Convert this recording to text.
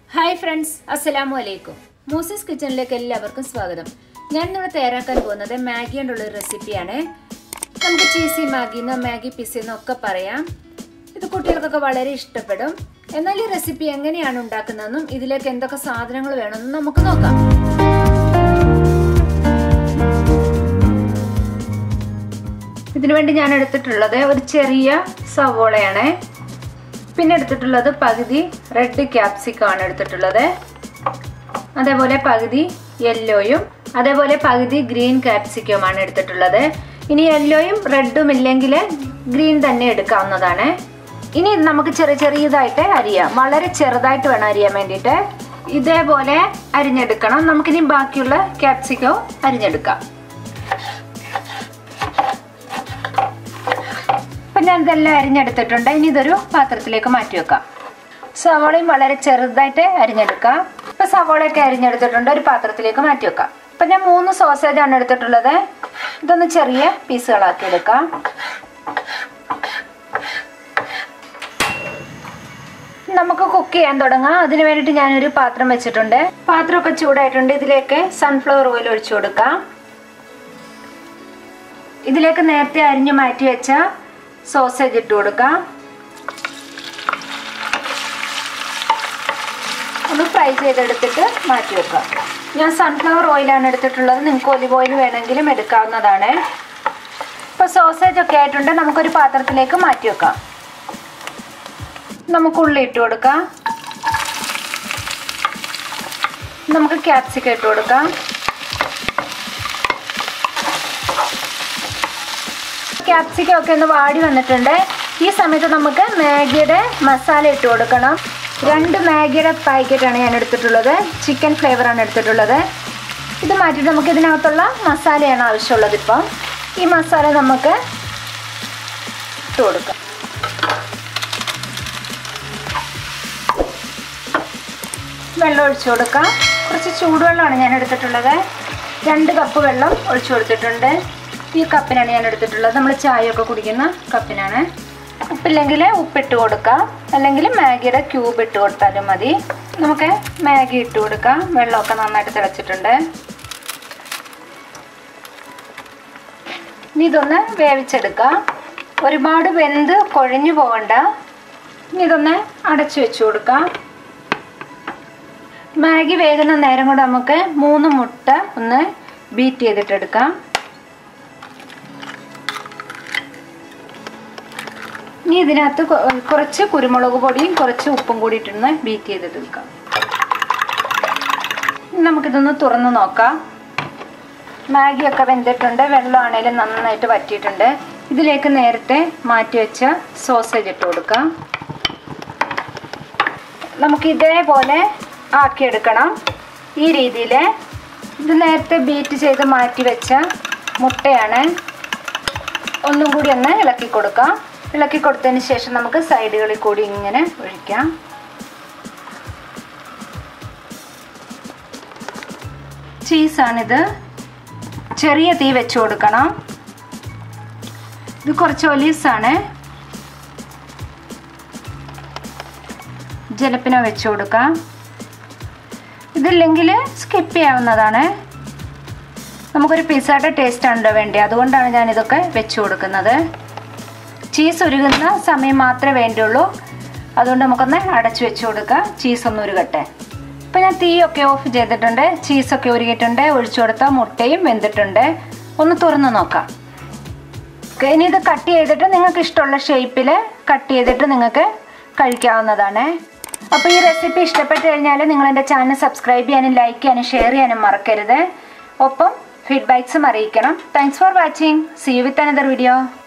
hi friends അസ്സലാമു അലൈക്കും Moses കിച്ചണിലേക്ക് എല്ലാവർക്കും സ്വാഗതം ഞാൻ ഇന്നിവിടെ തയ്യാറാക്കാൻ പോകുന്നത് മാഗി കൊണ്ടുള്ള ഒരു റെസിപ്പിയാണ് നമുക്ക് ചീസി മാഗി എന്നോ മാഗി പിസ എന്നോ ഒക്കെ പറയാം ഇത് കുട്ടികൾക്കൊക്കെ വളരെ ഇഷ്ടപ്പെടും എന്നാൽ ഈ റെസിപ്പി എങ്ങനെയാണ് ഉണ്ടാക്കുന്നതെന്നും ഇതിലേക്ക് എന്തൊക്കെ സാധനങ്ങൾ വേണമെന്നും നമുക്ക് നോക്കാം ഇതിനു വേണ്ടി ഞാൻ എടുത്തിട്ടുള്ളത് ഒരു ചെറിയ സവോളയാണ് പിന്നെ എടുത്തിട്ടുള്ളത് പകുതി റെഡ് ക്യാപ്സിക്കം ആണ് എടുത്തിട്ടുള്ളത് അതേപോലെ പകുതി യെല്ലോയും അതേപോലെ പകുതി ഗ്രീൻ ക്യാപ്സിക്കവുമാണ് എടുത്തിട്ടുള്ളത് ഇനി യെല്ലോയും റെഡും ഇല്ലെങ്കിൽ ഗ്രീൻ തന്നെ എടുക്കാവുന്നതാണ് ഇനി ഇത് നമുക്ക് ചെറിയ ചെറിയതായിട്ട് അരിയാം വളരെ ചെറുതായിട്ട് വേണം അരിയാൻ വേണ്ടിയിട്ട് ഇതേപോലെ അരിഞ്ഞെടുക്കണം നമുക്കിനി ബാക്കിയുള്ള ക്യാപ്സിക്കവും അരിഞ്ഞെടുക്കാം അപ്പം ഞാൻ ഇതെല്ലാം അരിഞ്ഞെടുത്തിട്ടുണ്ട് ഇനി ഇതൊരു പാത്രത്തിലേക്ക് മാറ്റി വെക്കാം സവോളയും വളരെ ചെറുതായിട്ട് അരിഞ്ഞെടുക്കാം ഇപ്പം സവോളയൊക്കെ അരിഞ്ഞെടുത്തിട്ടുണ്ട് ഒരു പാത്രത്തിലേക്ക് മാറ്റി വെക്കാം ഇപ്പം ഞാൻ മൂന്ന് സോസേജ് ആണ് എടുത്തിട്ടുള്ളത് ഇതൊന്ന് ചെറിയ പീസുകളാക്കി എടുക്കാം നമുക്ക് കുക്ക് ചെയ്യാൻ തുടങ്ങാം അതിന് വേണ്ടിയിട്ട് ഞാനൊരു പാത്രം വെച്ചിട്ടുണ്ട് പാത്രമൊക്കെ ചൂടായിട്ടുണ്ട് ഇതിലേക്ക് സൺഫ്ലവർ ഓയിൽ ഒഴിച്ചു കൊടുക്കാം ഇതിലേക്ക് നേരത്തെ അരിഞ്ഞു മാറ്റി വെച്ച സോസേജ് ഇട്ട് കൊടുക്കാം ഒന്ന് ഫ്രൈ ചെയ്തെടുത്തിട്ട് മാറ്റി വെക്കാം ഞാൻ സൺഫ്ലവർ ഓയിലാണ് എടുത്തിട്ടുള്ളത് നിങ്ങൾക്ക് ഒലിവ് ഓയിൽ വേണമെങ്കിലും എടുക്കാവുന്നതാണ് ഇപ്പോൾ സോസേജ് ഒക്കെ ആയിട്ടുണ്ട് നമുക്കൊരു പാത്രത്തിലേക്ക് മാറ്റി വെക്കാം നമുക്ക് ഉള്ളി ഇട്ട് കൊടുക്കാം നമുക്ക് ക്യാപ്സിക്കം ഇട്ട് കൊടുക്കാം ക്യാപ്സിക്കം ഒക്കെ ഒന്ന് വാടി വന്നിട്ടുണ്ട് ഈ സമയത്ത് നമുക്ക് മാഗിയുടെ മസാല ഇട്ട് കൊടുക്കണം രണ്ട് മാഗിയുടെ പാക്കറ്റാണ് ഞാൻ എടുത്തിട്ടുള്ളത് ചിക്കൻ ഫ്ലേവറാണ് എടുത്തിട്ടുള്ളത് ഇത് മാറ്റിയിട്ട് നമുക്ക് ഇതിനകത്തുള്ള മസാലയാണ് ആവശ്യമുള്ളത് ഇപ്പം ഈ മസാല നമുക്ക് ഇട്ട് കൊടുക്കാം വെള്ളം ഒഴിച്ചു കൊടുക്കാം കുറച്ച് ചൂടുവെള്ളമാണ് ഞാൻ എടുത്തിട്ടുള്ളത് രണ്ട് കപ്പ് വെള്ളം ഒഴിച്ചു കൊടുത്തിട്ടുണ്ട് ഈ കപ്പിനാണ് ഞാൻ എടുത്തിട്ടുള്ളത് നമ്മൾ ചായയൊക്കെ കുടിക്കുന്ന കപ്പിനാണ് ഉപ്പില്ലെങ്കിൽ ഉപ്പിട്ട് കൊടുക്കാം അല്ലെങ്കിൽ മാഗിയുടെ ക്യൂബ് ഇട്ട് കൊടുത്താലും മതി നമുക്ക് മാഗി ഇട്ട് കൊടുക്കാം വെള്ളമൊക്കെ നന്നായിട്ട് തിളച്ചിട്ടുണ്ട് ഇനി ഇതൊന്ന് വേവിച്ചെടുക്കാം ഒരുപാട് വെന്ത് കൊഴിഞ്ഞു പോകണ്ട ഇനി ഇതൊന്ന് അടച്ചു വെച്ചു കൊടുക്കാം മാഗി വേകുന്ന നേരം കൊണ്ട് നമുക്ക് മൂന്ന് മുട്ട ഒന്ന് ബീറ്റ് ചെയ്തിട്ടെടുക്കാം ഇനി ഇതിനകത്ത് കുറച്ച് കുരുമുളക് പൊടിയും കുറച്ച് ഉപ്പും കൂടി ഇട്ടൊന്ന് ബീറ്റ് ചെയ്തിട്ടെടുക്കാം നമുക്കിതൊന്ന് തുറന്ന് നോക്കാം മാഗിയൊക്കെ വെന്തിട്ടുണ്ട് വെള്ളമാണേലും നന്നായിട്ട് വറ്റിയിട്ടുണ്ട് ഇതിലേക്ക് നേരത്തെ മാറ്റി വെച്ച സോസേജ് ഇട്ട് കൊടുക്കാം നമുക്ക് ഇതേപോലെ ആക്കിയെടുക്കണം ഈ രീതിയിൽ ഇത് നേരത്തെ ബീറ്റ് ചെയ്ത് മാറ്റി വെച്ച മുട്ടയാണ് ഒന്നും കൂടി ഒന്ന് ഇളക്കി കൊടുക്കാം ഇളക്കി കൊടുത്തതിന് ശേഷം നമുക്ക് സൈഡുകളിൽ കൂടി ഇങ്ങനെ ഒഴിക്കാം ചീസാണിത് ചെറിയ തീ വെച്ച് കൊടുക്കണം ഇത് കുറച്ച് ഒലീസാണ് ജലപ്പിന വെച്ച് കൊടുക്കാം ഇതില്ലെങ്കിൽ സ്കിപ്പ് ചെയ്യാവുന്നതാണ് നമുക്കൊരു പിസ്സയുടെ ടേസ്റ്റ് ഉണ്ടോ വേണ്ടി അതുകൊണ്ടാണ് ഞാൻ ഇതൊക്കെ വെച്ച് കൊടുക്കുന്നത് ചീസ് ഉരുകുന്ന സമയം മാത്രമേ വേണ്ടിയുള്ളൂ അതുകൊണ്ട് നമുക്കൊന്ന് അടച്ചു വെച്ച് കൊടുക്കാം ചീസ് ഒന്ന് ഉരുകട്ടെ ഇപ്പം ഞാൻ തീയൊക്കെ ഓഫ് ചെയ്തിട്ടുണ്ട് ചീസൊക്കെ ഉരുകിയിട്ടുണ്ട് ഒഴിച്ചു കൊടുത്ത മുട്ടയും വെന്തിട്ടുണ്ട് ഒന്ന് തുറന്ന് നോക്കാം ഓക്കെ ഇനി ഇത് കട്ട് ചെയ്തിട്ട് നിങ്ങൾക്ക് ഇഷ്ടമുള്ള ഷേപ്പിൽ കട്ട് ചെയ്തിട്ട് നിങ്ങൾക്ക് കഴിക്കാവുന്നതാണ് അപ്പോൾ ഈ റെസിപ്പി ഇഷ്ടപ്പെട്ട് കഴിഞ്ഞാൽ നിങ്ങൾ എൻ്റെ ചാനൽ സബ്സ്ക്രൈബ് ചെയ്യാനും ലൈക്ക് ചെയ്യാനും ഷെയർ ചെയ്യാനും മറക്കരുത് ഒപ്പം ഫീഡ്ബാക്സും അറിയിക്കണം thanks for watching see you with another video